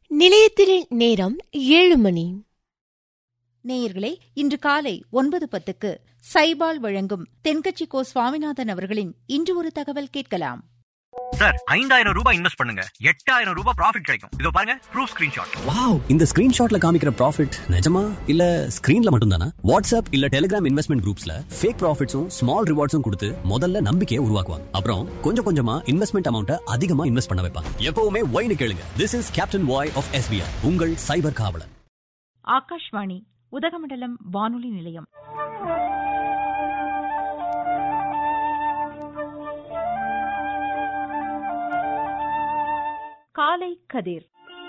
நிலையத்தில் நேரம் ஏழு மணி நேயர்களே இன்று காலை ஒன்பது பத்துக்கு சைபால் வழங்கும் தென்கட்சி கோ சுவாமிநாதன் அவர்களின் இன்று ஒரு தகவல் கேட்கலாம் சார் ஐந்தாயிரம் ரூபாய் இன்வெஸ்ட் பண்ணுங்க எட்டாயிரம் ரூபாய் ப்ராஃபிட் கிடைக்கும் இதோ பாருங்க ப்ரூஃப் ஸ்கிரீன்ஷாட் வாவ் இந்த ஸ்கிரீன்ஷாட்ல காமிக்கிற ப்ராஃபிட் நிஜமா இல்ல ஸ்கிரீன்ல மட்டும் தானா வாட்ஸ்அப் இல்ல டெலிகிராம் இன்வெஸ்ட்மெண்ட் குரூப்ஸ்ல ஃபேக் ப்ராஃபிட்ஸும் ஸ்மால் ரிவார்ட்ஸும் கொடுத்து முதல்ல நம்பிக்கையை உருவாக்குவாங்க அப்புறம் கொஞ்சம் கொஞ்சமா இன்வெஸ்ட்மெண்ட் அமௌண்ட்டை அதிகமா இன்வெஸ்ட் பண்ண வைப்பாங்க எப்பவுமே ஒய்னு கேளுங்க this is captain Y of SBI உங்கள் சைபர் காவலன் ஆகாஷ்வாணி உதகமண்டலம் வானொலி நிலையம் காலை கதிர்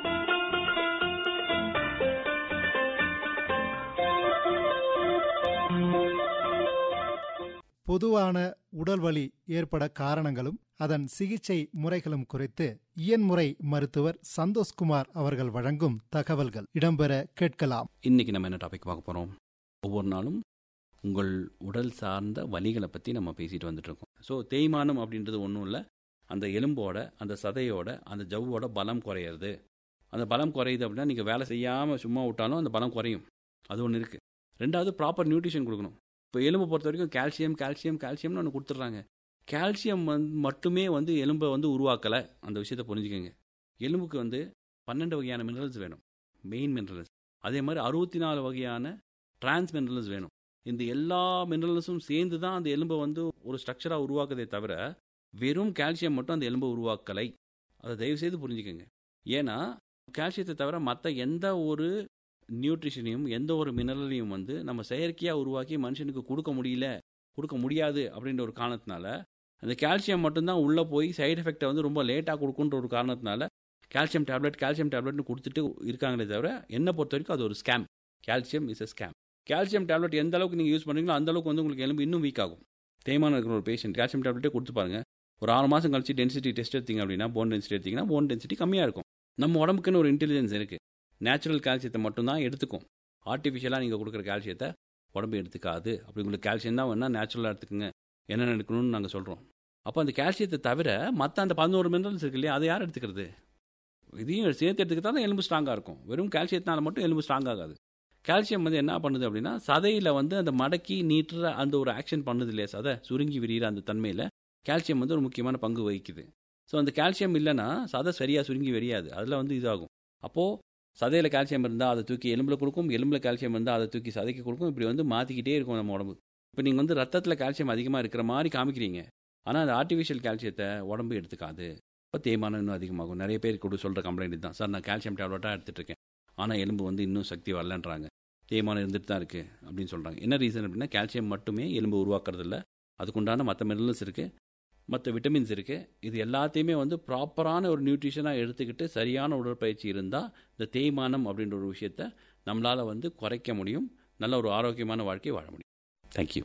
பொதுவான உடல்வலி ஏற்பட காரணங்களும் அதன் சிகிச்சை முறைகளும் குறித்து இயன்முறை மருத்துவர் சந்தோஷ்குமார் அவர்கள் வழங்கும் தகவல்கள் இடம்பெற கேட்கலாம் இன்னைக்கு நம்ம என்ன டாபிக் பார்க்க போகிறோம் ஒவ்வொரு நாளும் உங்கள் உடல் சார்ந்த வலிகளை பற்றி நம்ம பேசிட்டு வந்துட்டு இருக்கோம் ஸோ தேய்மானம் அப்படின்றது ஒன்றும் இல்லை அந்த எலும்போட அந்த சதையோட அந்த ஜவ்வோட பலம் குறையிறது அந்த பலம் குறையுது அப்படின்னா நீங்கள் வேலை செய்யாமல் சும்மா விட்டாலும் அந்த பலம் குறையும் அது ஒன்று இருக்குது ரெண்டாவது ப்ராப்பர் நியூட்ரிஷன் கொடுக்கணும் இப்போ எலும்பை பொறுத்த வரைக்கும் கால்சியம் கால்சியம் கால்சியம்னு ஒன்று கொடுத்துட்றாங்க கால்சியம் வந்து மட்டுமே வந்து எலும்பை வந்து உருவாக்கலை அந்த விஷயத்தை புரிஞ்சுக்கோங்க எலும்புக்கு வந்து பன்னெண்டு வகையான மினரல்ஸ் வேணும் மெயின் மினரல்ஸ் அதே மாதிரி அறுபத்தி நாலு வகையான டிரான்ஸ் மினரல்ஸ் வேணும் இந்த எல்லா மினரல்ஸும் சேர்ந்து தான் அந்த எலும்பை வந்து ஒரு ஸ்ட்ரக்சராக உருவாக்குதே தவிர வெறும் கால்சியம் மட்டும் அந்த எலும்பை உருவாக்கலை அதை தயவுசெய்து புரிஞ்சுக்கோங்க ஏன்னா கால்சியத்தை தவிர மற்ற எந்த ஒரு நியூட்ரிஷனையும் எந்த ஒரு மினரலையும் வந்து நம்ம செயற்கையாக உருவாக்கி மனுஷனுக்கு கொடுக்க முடியல கொடுக்க முடியாது அப்படின்ற ஒரு காரணத்தினால அந்த கால்சியம் மட்டும்தான் உள்ளே போய் சைடு எஃபெக்டை வந்து ரொம்ப லேட்டாக கொடுக்குன்ற ஒரு காரணத்தினால கால்சியம் டேப்லெட் கால்சியம் டேப்லெட்னு கொடுத்துட்டு இருக்காங்களே தவிர என்னை பொறுத்த வரைக்கும் அது ஒரு scam calcium is a scam calcium tablet எந்த அளவுக்கு நீங்கள் யூஸ் பண்ணுறீங்களோ அந்த அளவுக்கு வந்து உங்களுக்கு எலும்பு இன்னும் வீக் ஆகும் தேய்மானம் இருக்கிற ஒரு பேஷண்ட் கால்சியம் டேப்லெட்டே கொடுத்து பாருங்க ஒரு ஆறு மாதம் கழிச்சு டென்சிட்டி டெஸ்ட் எடுத்தீங்க அப்படின்னா போன் டென்சிட்டி எடுத்தீங்கன்னா போன் டென்சிட்டி கம்மியாக இருக்கும் நம்ம உடம்புக்குன்னு ஒரு இன்டெலிஜென்ஸ் இருக்குது நேச்சுரல் கால்சியத்தை மட்டும்தான் எடுத்துக்கும் ஆர்டிஃபிஷியலாக நீங்கள் கொடுக்குற கால்சியத்தை உடம்பு எடுத்துக்காது அப்படி உங்களுக்கு கால்சியம் தான் வேணால் நேச்சுரலாக எடுத்துக்கோங்க என்ன எடுக்கணும்னு நாங்கள் சொல்கிறோம் அப்போ அந்த கால்சியத்தை தவிர மற்ற அந்த பதினோரு மினரல்ஸ் இருக்கு இல்லையா அதை யார் எடுத்துக்கிறது இதையும் சேர்த்து எடுத்துக்கிட்டா தான் எலும்பு ஸ்ட்ராங்காக இருக்கும் வெறும் கால்சியத்தினால மட்டும் எலும்பு ஸ்ட்ராங் ஆகாது கால்சியம் வந்து என்ன பண்ணுது அப்படின்னா சதையில் வந்து அந்த மடக்கி நீட்டுற அந்த ஒரு ஆக்ஷன் பண்ணுது இல்லையா சதை சுருங்கி விரிகிற அந்த தன்மையில் கால்சியம் வந்து ஒரு முக்கியமான பங்கு வகிக்குது ஸோ அந்த கால்சியம் இல்லைன்னா சதை சரியாக சுருங்கி விரியாது அதில் வந்து இதாகும் அப்போது சதையில் கால்சியம் இருந்தால் அதை தூக்கி எலும்பில் கொடுக்கும் எலும்பில் கால்சியம் இருந்தால் அதை தூக்கி சதைக்கு கொடுக்கும் இப்படி வந்து மாற்றிக்கிட்டே இருக்கும் நம்ம உடம்பு இப்போ நீங்கள் வந்து ரத்தத்தில் கால்சியம் அதிகமாக இருக்கிற மாதிரி காமிக்கிறீங்க ஆனால் அந்த ஆர்டிஃபிஷியல் கால்சியத்தை உடம்பு எடுத்துக்காது இப்போ தேய்மானம் இன்னும் அதிகமாகும் நிறைய பேர் கூட சொல்கிற கம்ப்ளைண்ட் தான் சார் நான் கால்சியம் டேப்லெட்டாக எடுத்துகிட்டு இருக்கேன் ஆனால் எலும்பு வந்து இன்னும் சக்தி வரலன்றாங்க தேய்மானம் இருந்துட்டு தான் இருக்குது அப்படின்னு சொல்கிறாங்க என்ன ரீசன் அப்படின்னா கால்சியம் மட்டுமே எலும்பு உருவாக்குறது இல்லை அதுக்குண்டான மற்ற மினரல்ஸ் இருக்குது மற்ற விட்டமின்ஸ் இருக்குது இது எல்லாத்தையுமே வந்து ப்ராப்பரான ஒரு நியூட்ரிஷனாக எடுத்துக்கிட்டு சரியான உடற்பயிற்சி இருந்தால் இந்த தேய்மானம் அப்படின்ற ஒரு விஷயத்த நம்மளால் வந்து குறைக்க முடியும் நல்ல ஒரு ஆரோக்கியமான வாழ்க்கை வாழ முடியும் தேங்க்யூ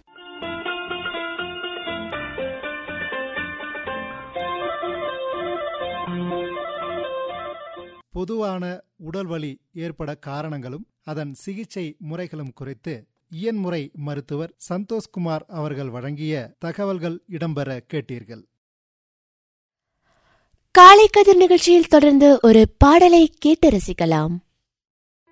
பொதுவான உடல்வலி ஏற்பட காரணங்களும் அதன் சிகிச்சை முறைகளும் குறித்து இயன்முறை மருத்துவர் சந்தோஷ்குமார் அவர்கள் வழங்கிய தகவல்கள் இடம்பெற கேட்டீர்கள் காலை கதிர் நிகழ்ச்சியில் தொடர்ந்து ஒரு பாடலை கேட்டு ரசிக்கலாம்